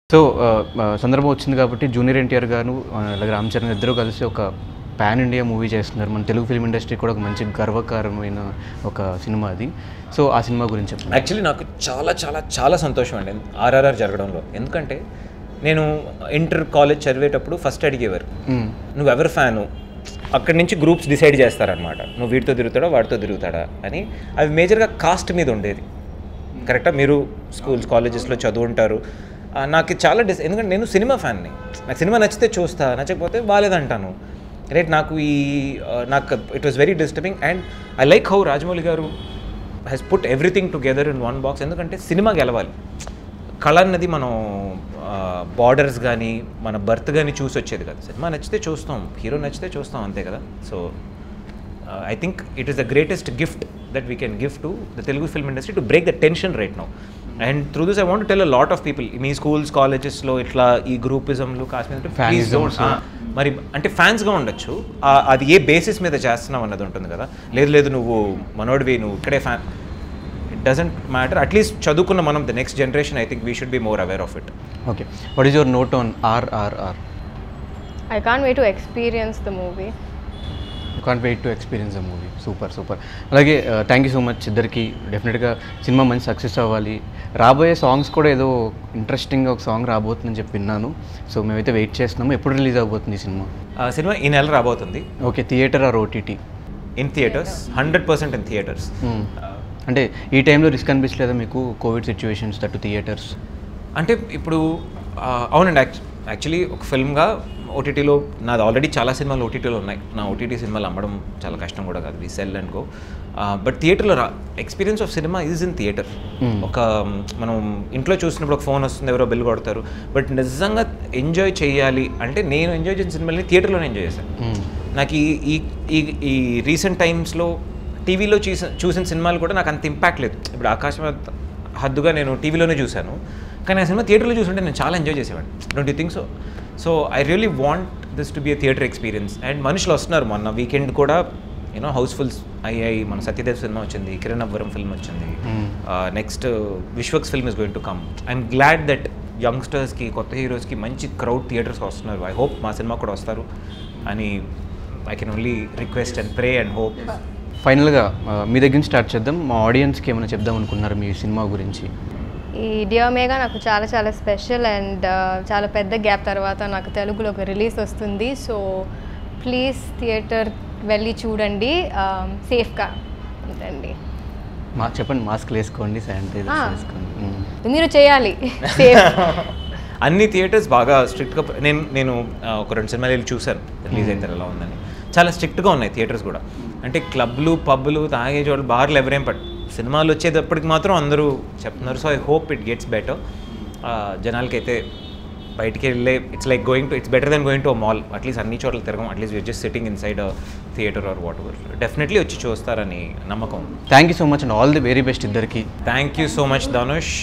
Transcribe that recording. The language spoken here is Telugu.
సో ఆ, ఆ, సందర్భం వచ్చింది కాబట్టి జూనియర్ ఎన్టీఆర్ గారు ఆ, అలాగే రామ్ చరణ్ ఇద్దరు కలిసి ఒక పాన్ ఇండియా మూవీ చేస్తున్నారు మన తెలుగు ఫిల్మ్ ఇండస్ట్రీ కూడా ఒక మంచి గర్వకారమైన ఒక సినిమా అది సో ఆ సినిమా గురించి చెప్పండి యాక్చువల్లీ నాకు చాలా చాలా చాలా సంతోషం అండి ఆర్ఆర్ఆర్ జరగడంలో ఎందుకంటే నేను ఇంటర్ కాలేజ్ చదివేటప్పుడు ఫస్ట్ అడిగేవారు మ్మ్. నువ్వు ఎవరు ఫ్యాను అక్కడి నుంచి గ్రూప్స్ డిసైడ్ చేస్తారనమాట నువ్వు వీటితో తిరుగుతాడా వాడితో తిరుగుతాడా అని అవి మేజర్గా కాస్ట్ మీద ఉండేది కరెక్టా మీరు స్కూల్స్ కాలేజెస్లో చదువుంటారు ఆ, నాకు చాలా డిస్ ఎందుకంటే నేను సినిమా ఫ్యాన్ని నాకు సినిమా నచ్చితే చూస్తా నచ్చకపోతే బాగాలేదంటాను రైట్ నాకు ఈ ఆ, నాకు it was very disturbing and I like how Rajamouli garu has put everything together in one box ఎందుకంటే సినిమా గెలవాలి కళ అన్నది మనం బార్డర్స్ కానీ మన బర్త్ కానీ చూసి వచ్చేది కదా సినిమా నచ్చితే చూస్తాం హీరో నచ్చితే చూస్తాం అంతే కదా so I think it is the greatest gift that we can gift to the Telugu film industry to break the tension right now and through this I want tell a lot of people మీ స్కూల్స్ కాలేజెస్లో ఇట్లా ఈ గ్రూపిజంలు కాశ్మీర్ ప్లీజ్ డోంట్ మరి అంటే ఫ్యాన్స్గా ఉండొచ్చు ఆ, అది ఏ బేసిస్ మీద చేస్తున్నావు అన్నది ఉంటుంది కదా లేదు లేదు నువ్వు మనోడివి నువ్వు ఇక్కడే fan it doesn't matter at least చదువుకున్న మనం the next generation I think we should be more aware of it okay what is your note on RRR I can't wait to experience the movie. Can't wait to experience the movie super super అలాగే థ్యాంక్ యూ సో మచ్ ఇద్దరికి డెఫినెట్గా సినిమా మంచి సక్సెస్ అవ్వాలి రాబోయే సాంగ్స్ కూడా ఏదో ఇంట్రెస్టింగ్గా ఒక సాంగ్ రాబోతుందని చెప్పి విన్నాను సో మేమైతే వెయిట్ చేస్తున్నాము ఎప్పుడు రిలీజ్ అవబోతుంది ఈ సినిమా ఆ సినిమా ఈ నెల రాబోతుంది okay theatre or OTT in theatres hundred percent in theatres అంటే ఈ టైంలో రిస్క్ అనిపించలేదా మీకు కోవిడ్ సిచ్యువేషన్స్ దట్టు థియేటర్స్ అంటే ఇప్పుడు ఆ, అవునండి యాక్చువల్లీ ఒక ఫిల్మ్గా ఓటీటీలో నాది ఆల్రెడీ చాలా సినిమాలు ఓటీటీలో ఉన్నాయి నా ఓటీటీ సినిమాలు అమ్మడం చాలా కష్టం కూడా కాదు we sell and go but థియేటర్లో raw experience of cinema is in theatre ఒక మ్, మనం ఇంట్లో చూసినప్పుడు ఒక ఫోన్ వస్తుంది ఎవరో బిల్ కొడతారు బట్ నిజంగా ఎంజాయ్ చేయాలి అంటే నేను ఎంజాయ్ చేసిన సినిమాని థియేటర్లోనే ఎంజాయ్ చేశాను నాకు ఈ ఈ ఈ ఈ రీసెంట్ టైమ్స్లో టీవీలో చూసిన చూసిన సినిమాలు కూడా నాకు అంత ఇంపాక్ట్ లేదు ఇప్పుడు ఆకాశం హద్దుగా నేను టీవీలోనే చూశాను కానీ ఆ సినిమా థియేటర్లో చూసుంటే నేను చాలా ఎంజాయ్ చేసేవాడిని don't you think so so I really want this to be a theatre experience and మనుషులు వస్తున్నారు మొన్న వీకెండ్ కూడా యూనో హౌస్ఫుల్స్ అయ్యాయి మన సత్యదేవ్ సినిమా వచ్చింది కిరణ్ అవ్వరం ఫిల్మ్ వచ్చింది next Vishwak's film is going to come I'm glad that యంగ్స్టర్స్కి కొత్త హీరోస్కి మంచి క్రౌడ్ థియేటర్స్కి వస్తున్నారు ఐ హోప్ మా సినిమా కూడా వస్తారు అని I can only request and pray and hope ఫైనల్గా మీ దగ్గర నుంచి స్టార్ట్ చేద్దాం మా ఆడియన్స్కి ఏమైనా చెప్దాం అనుకున్నారు మీ సినిమా గురించి ఈ డియర్ మేఘా నాకు చాలా చాలా స్పెషల్ అండ్ చాలా పెద్ద గ్యాప్ తర్వాత నాకు తెలుగులో ఒక రిలీజ్ వస్తుంది సో ప్లీజ్ థియేటర్ వెళ్ళి చూడండి సేఫ్గా ఉండండి మా చెప్పండి మాస్క్లు వేసుకోండి శానిటైజర్ Ah. వేసుకోండి మ్మ్. మీరు చేయాలి సేఫ్ అన్ని థియేటర్స్ బాగా స్ట్రిక్ట్గా నేను నేను ఆ, ఒక రెండు సినిమాలు వెళ్ళి చూశాను రిలీజ్ అయితే ఎలా ఉందని చాలా స్ట్రిక్ట్గా ఉన్నాయి థియేటర్స్ కూడా అంటే క్లబ్లు పబ్లు తాగే చోట్ల బార్లు ఎవరేం పట్ సినిమాలు వచ్చేటప్పటికి మాత్రం అందరూ చెప్తున్నారు so I hope it gets better జనాలకైతే బయటికి వెళ్ళే it's like going to it's better then going to a mall at least అన్ని చోట్ల తిరగం at least just sitting inside theatre or whatever definitely వచ్చి చూస్తారని నమ్మకం thank you so much and all the very best ఇద్దరికి thank you so much Dhanush